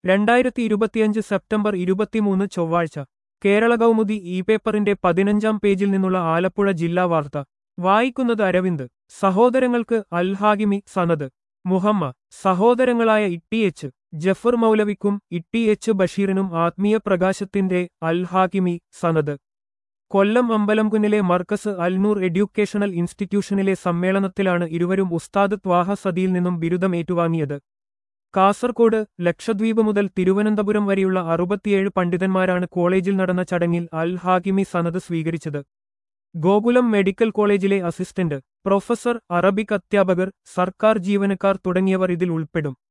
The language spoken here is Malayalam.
രണ്ടായിരത്തി ഇരുപത്തിയഞ്ച് സെപ്റ്റംബർ ഇരുപത്തിമൂന്ന് ചൊവ്വാഴ്ച കേരള കൗമുദി ഇ പേപ്പറിന്റെ പതിനഞ്ചാം പേജിൽ നിന്നുള്ള ആലപ്പുഴ ജില്ലാ വാർത്ത വായിക്കുന്നത് അരവിന്ദ് സഹോദരങ്ങൾക്ക് അൽഹാഗിമി സനത് മുഹമ്മ സഹോദരങ്ങളായ ഇട്ടി എച്ച് ജഫർ മൗലവിക്കും ഇട്ടി എച്ച് ബഷീറിനും ആത്മീയ പ്രകാശത്തിന്റെ അൽഹാകിമി സനത് കൊല്ലം അമ്പലംകുന്നിലെ മർക്കസ് അൽനൂർ എഡ്യൂക്കേഷണൽ ഇൻസ്റ്റിറ്റ്യൂഷനിലെ സമ്മേളനത്തിലാണ് ഇരുവരും ഉസ്താദ് ത്വാഹ സദിയിൽ നിന്നും ബിരുദം ഏറ്റുവാങ്ങിയത് കാസർകോട് ലക്ഷദ്വീപ് മുതൽ തിരുവനന്തപുരം വരെയുള്ള അറുപത്തിയേഴ് പണ്ഡിതന്മാരാണ് കോളേജിൽ നടന്ന ചടങ്ങിൽ അൽ ഹാകിമി സനത് സ്വീകരിച്ചത് ഗോകുലം മെഡിക്കൽ കോളേജിലെ അസിസ്റ്റന്റ് പ്രൊഫസർ അറബിക് അധ്യാപകർ സർക്കാർ ജീവനക്കാർ തുടങ്ങിയവർ ഇതിൽ ഉൾപ്പെടും